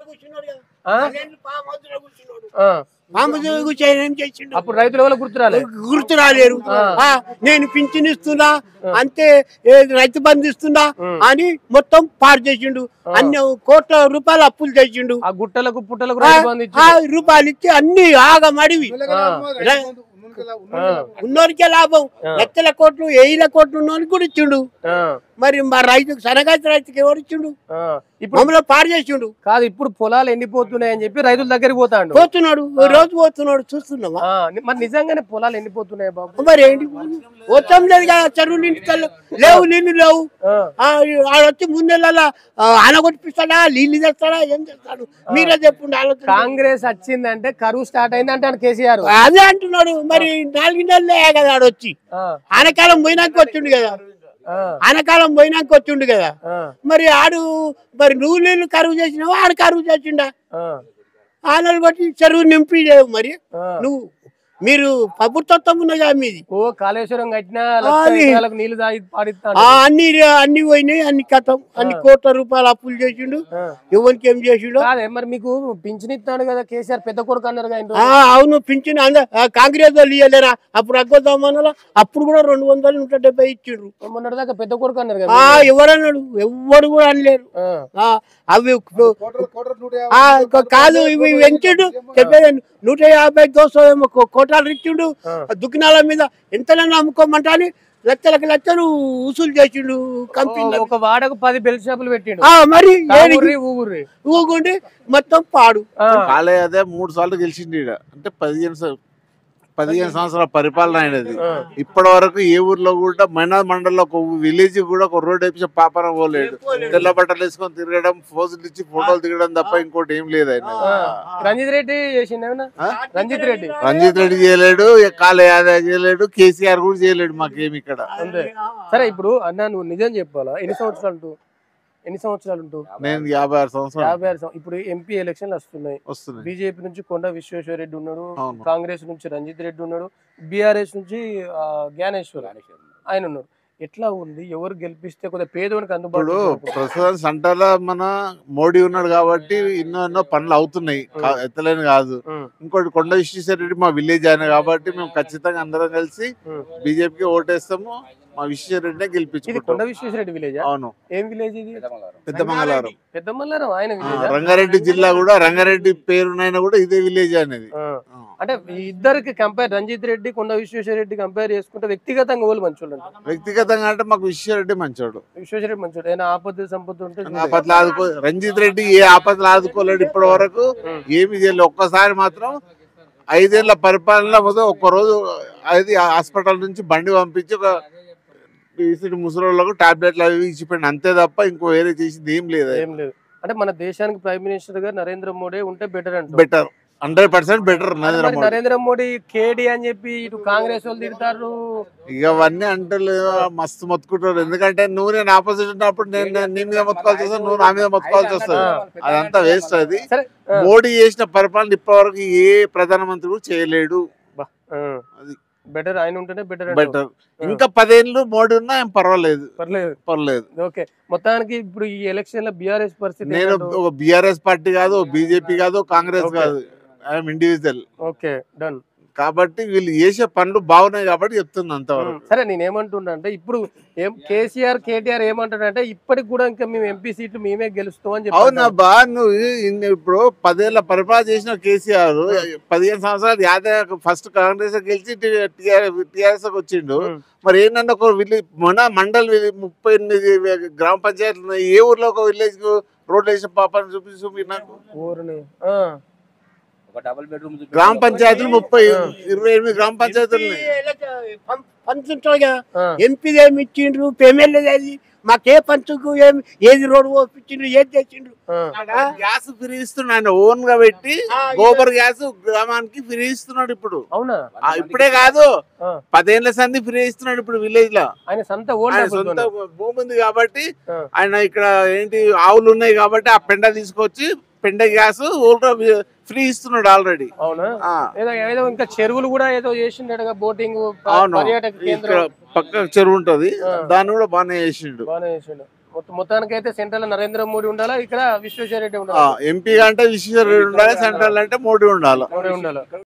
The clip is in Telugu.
కూర్చున్నాడు కదా ఆ? పన్నెండు ఫామ్ హౌస్లో కూర్చున్నాడు ఆ. ఫామ్ హౌస్ కూర్చొని ఏం చేసిండు అప్పుడు రైతుల వల్ల గుర్తు రాలే గుర్తు రాలేరు ఆ, నేను పింఛన్ ఇస్తున్నా అంతే ఏ రైతు బంధు ఇస్తున్నా అని మొత్తం పాడు చేసిండు అన్ని కోట్ల రూపాయలు అప్పులు చేసిండు ఆ గుట్టలకు పుట్టలకు ఆ, రైతు బంధు ఇచ్చి ఆ రూపాయలు ఇచ్చి అన్ని ఆగమడివి ఉన్నోరికే లాభం లక్షల కోట్లు వేల కోట్లు ఉన్నోనికి కూడా ఇచ్చిండు ఆ, మరి మా రైతు సనగాతి రైతుకి ఎవరు ఇచ్చిండు ఆ. ఇప్పుడు మమ్మల్ని పాడు చేసిండు కాదు ఇప్పుడు పొలాలు ఎండిపోతున్నాయి అని చెప్పి రైతుల దగ్గరికి పోతాండు పోతున్నాడు ఓ రోజు పోతున్నాడు చూస్తున్నావా ఆ, ని- మరి నిజంగానే పొలాలు ఎండిపోతున్నాయి బాబు మరి ఏంటి వచ్చాం లేదు కదా చెరువు నీళ్ళు లేవు నీళ్ళు లేవు ఆ, ఆ, ఆడ వచ్చి మూడు నెలల అనగొట్టిస్తాడా నీళ్ళు తెస్తాడా ఏం చేస్తాడు మీరే చెప్పుండి ఆలోచన కాంగ్రెస్ వచ్చిందంటే కరువు స్టార్ట్ అయింది అంటే కేసీఆర్ అదే అంటున్నాడు మరి నాలుగు నెలలే కదా ఆడొచ్చి ఆ, ఆనకాలం పోయినాక వచ్చిండు కదా ఆ, ఆనకాలం పోయినాక వచ్చిండు కదా ఆ, మరి ఆడు మరి నువ్వు నీళ్ళు కరువు చేసినావా ఆడు కరువు చేసిండా ఆ, ఆనలు బట్టి చెరువు నింపి లేవు మరి ఆ. నువ్వు మీరు ప్రభుత్వం ఉన్నదా మీది ఓ కాళేశ్వరం కట్టినా లక్ష అది. ఎకరాలకు నీళ్లు తాగి పాడిస్తాడు ఆ అన్ని అన్ని పోయినాయి అన్ని కథం అన్ని కోట్ల రూపాయలు అప్పులు చేసిండు ఆ. ఎవరికి ఏం చేసిండు కాదే మరి మీకు పింఛన్ ఇస్తాడు కదా కేసీఆర్ పెద్ద కొడుకు అన్నారు కదా ఆ, అవును పింఛన్ అంద ఆ, కాంగ్రెస్ వాళ్ళు ఇయ్యలేరా అప్పుడు అగ్గొద్దామన్నా అప్పుడు కూడా రెండు వందలు నూట డెబ్బై ఇచ్చిండ్రు మొన్నటి దాకా పెద్ద కొడుకు అన్నారు ఆ కదా ఎవరన్నాడు ఎవ్వరు కూడా అనలేరు ఆ, ఆ, అవి ఆ, క- కాదు ఇవి పెంచిండు చెప్పేది నూట యాభై దోశ ఏమో కో- కోటాలు ఇచ్చిండు ఆ. ఆ దుకాణాల మీద ఎంతైనా అమ్ముకోమంటా అని లక్షలకు లక్షలు వసూలు చేసిండు కంపెనీ ఒక వాడకు పది బెల్ట్ షాపులు పెట్టిండు ఆ, మరి ఊర్రి ఊగుర్రి ఊగుండి మొత్తం పాడు ఆ, కాలే అదే మూడు సార్లు గెలిచిండు ఈడ అంటే పదిహేను సం- పదిహేను సంవత్సరాల పరిపాలన అయినది ఇప్పటి వరకు ఏ ఊర్లో కూడా మైనా మండలంలో ఒక విలేజ్ కూడా ఒక రోడ్ వేపించే పాపన పోలేడు తెల్ల బట్టలు వేసుకొని తిరగడం ఫోజులు ఇచ్చి ఫోటోలు దిగడం తప్ప ఇంకోటి ఏం లేదు ఆయన ఆ. రంజిత్ రెడ్డి చేసిండు ఏమన్నా రంజిత్ రెడ్డి రంజిత్ రెడ్డి చేయలేడు కాలే యాదవ్ చేయలేడు కేసీఆర్ కూడా చేయలేడు మాకేమి ఇక్కడ అంతే సరే ఇప్పుడు అన్న నువ్వు నిజం చెప్పాలా ఎన్ని సంవత్సరాలు ఉంటూ ఎన్ని సంవత్సరాలు ఉంటూ నేను యాభై ఆరు సంవత్సరాలు యాభై ఆరు సం- ఇప్పుడు ఎంపీ ఎలక్షన్లు వస్తున్నాయి వస్తున్నాయి బీజేపీ నుంచి కొండ విశ్వేశ్వర రెడ్డి ఉన్నాడు అవును. కాంగ్రెస్ నుంచి రంజిత్ రెడ్డి ఉన్నాడు బీఆర్ఎస్ నుంచి ఆ, జ్ఞానేశ్వర్ ఆయన ఉన్నాడు ఎట్లా ఉంది ఎవరు గెలిపిస్తే కొద్దిగా పేదోనికి ఇప్పుడు అందుబాటులో ప్రస్తుతం సెంటర్ లో మన మోడీ ఉన్నాడు కాబట్టి ఎన్నో ఎన్నో పనులు అవుతున్నాయి కా- ఎత్తలేని కాదు ఉం. ఇంకోటి కొండ విశ్వేశ్వర రెడ్డి మా విలేజ్ ఆయన కాబట్టి మేము ఖచ్చితంగా అందరం కలిసి ఉం. బీజేపీకి ఓటేస్తాము మా విశ్వేశ్వర రెడ్డినే ఇది కొండ గెలిపించుకుంటాం విశ్వేశ్వర రెడ్డి విలేజ్ అవును ఏం విలేజ్ ఇది పెద్ద మంగళవారం పెద్ద మల్లారం ఆయన ఆ, విలేజ్ రంగారెడ్డి జిల్లా కూడా రంగారెడ్డి పేరునైనా కూడా ఇదే విలేజ్ అనేది ఆ. అంటే ఈ ఇద్దరికి కంపేర్ రంజిత్ రెడ్డి కొండ విశ్వేశ్వర రెడ్డి కంపేర్ చేసుకుంటే వ్యక్తిగతంగా ఓళ్ళు మంచోళ్ళు అంట వ్యక్తిగతంగా అంటే మాకు విశ్వేశ్వర రెడ్డి మంచోడు విశ్వేశ్వర రెడ్డి మంచోడు ఏదైనా ఆపద సంపద ఉంటే చూడే. ఆపదలు ఆదుకో రంజిత్ రెడ్డి ఏ ఆపదలు ఆదుకోలేడు ఇప్పటి వరకు ఏమి చేయలేదు ఒక్కసారి మాత్రం ఐదేళ్ల పరిపాలన మొదలు ఒక్కరోజు అది హాస్పిటల్ నుంచి బండి పంపించి ఒక ఇసుడు ముసలోళ్ళకు టాబ్లెట్లు అవి ఇచ్చిపోయింది అంతే తప్ప ఇంకో వేరే చేసింది ఏం లేదు ఏం లేదు అంటే మన దేశానికి ప్రైమ్ మినిస్టర్ గా నరేంద్ర మోడీ ఉంటే బెటర్ అంట better hundred percent better Narendra మరి మోడీ నరేంద్ర మోడీ కేడి అని చెప్పి ఇటు కాంగ్రెస్ వాళ్ళు తిడతారు ఇక అవన్నీ అంటే మస్తు మొత్తుకుంటారు ఎందుకంటే నువ్వు నేను ఆపోజిట్ ఉన్నప్పుడు నేను నేను నీ మీద మొత్తుకోవాల్సి వస్తుంది నువ్వు నా మీద మొత్తుకోవాల్సి వస్తుంది అదంతా వేస్ట్ అది సరే ఆ, మోడీ చేసిన పరిపాలన ఇప్పటివరకు ఏ ప్రధానమంత్రి కూడా చేయలేడు ఆ. అది. బెటర్ ఆయన ఉంటేనే బెటర్ బెటర్ ఇంకా పదేళ్ళు మోడీ ఉన్నా ఏం పర్వాలేదు పర్లేదు పర్లేదు ఓకే మొత్తానికి ఇప్పుడు ఈ ఎలక్షన్ లో బీఆర్ఎస్ పరిస్థితి నేను ఏంటంటావు? ఒక బిఆర్ఎస్ పార్టీ కాదు బీజేపీ కాదు కాంగ్రెస్ Okay. కాదు ఐఎమ్ ఇండివిజువల్ ఓకే డన్ కాబట్టి వీళ్ళు చేసే పనులు బాగున్నాయి కాబట్టి చెప్తున్నా అంతవరకు సరే నేను ఏమంటున్నా అంటే ఇప్పుడు ఏం కేసీఆర్ కేటీఆర్ ఏమంటాడంటే ఇప్పటికి కూడా ఇంకా మేము ఎంపీ సీట్లు మేమే గెలుస్తాం అని చెప్పి అవునా బా నువ్వు ఇన్ని- ఇప్పుడు పదేళ్ల పరిపాలన చేసిన కేసీఆర్ పదిహేను సంవత్సరాలు యాదవ్ ఫస్ట్ కాంగ్రెస్ గెలిచి టిఆర్ఎస్ వచ్చిండు ఉం. మరి ఏంటంటే ఒక విలేజ్ మన మండల్ విలేజ్ ముప్పై ఎనిమిది గ్రామ పంచాయతీలు ఉన్నాయి ఏ ఊర్లో ఒక విలేజ్ కు రోడ్లు వేసిన పాపాన్ని చూపి చూపి నాకు ఊరిని ఆ, ఒక డబుల్ బెడ్రూమ్ గ్రామ పంచాయతీలు ముప్పై ఇరవై ఎనిమిది గ్రామ పంచాయతీలు ఉన్నాయి పంచుంటాడు కదా ఆ. ఎంపీ ఏమి ఇచ్చిండ్రు ఎమ్మెల్యే అది మాకే పంచుకు ఏమి ఏది రోడ్డు పోపించిండ్రు ఏది తెచ్చిండ్రు ఆ. గ్యాస్ ఫ్రీ ఇస్తున్నాడు ఆయన ఓన్ గా పెట్టి గోబర్ గ్యాస్ గ్రామానికి ఫ్రీ ఇస్తున్నాడు ఇప్పుడు అవునా ఆ, ఇప్పుడే కాదు ఆ. పదేళ్ల సంది ఫ్రీ ఇస్తున్నాడు ఇప్పుడు విలేజ్ లో ఆయన సొంత ఓన్ ఆయన సొంత భూమి ఉంది కాబట్టి ఆయన ఇక్కడ ఏంటి ఆవులు ఉన్నాయి కాబట్టి ఆ పెండ తీసుకొచ్చి పెండ గ్యాస్ ఊళ్ళో ఫ్రీ ఇస్తున్నాడు ఆల్రెడీ అవునా ఏదో ఏదో ఇంకా చెరువులు కూడా ఏదో చేసిండగా బోటింగ్ అవును పర్యాటక ఇక్కడ కేంద్రం పక్క చెరువు ఉంటది దాన్ని కూడా బాగానే చేసిండు బాగానే చేసిండు మొత్తం మొత్తానికి అయితే సెంట్రల్ నరేంద్ర మోడీ ఉండాలా ఇక్కడ విశ్వేశ్వర రెడ్డి ఉండాలా ఎంపీ అంటే విశ్వేశ్వర రెడ్డి ఉండాలి సెంట్రల్ అంటే మోడీ ఉండాలి మోడీ ఉండాలి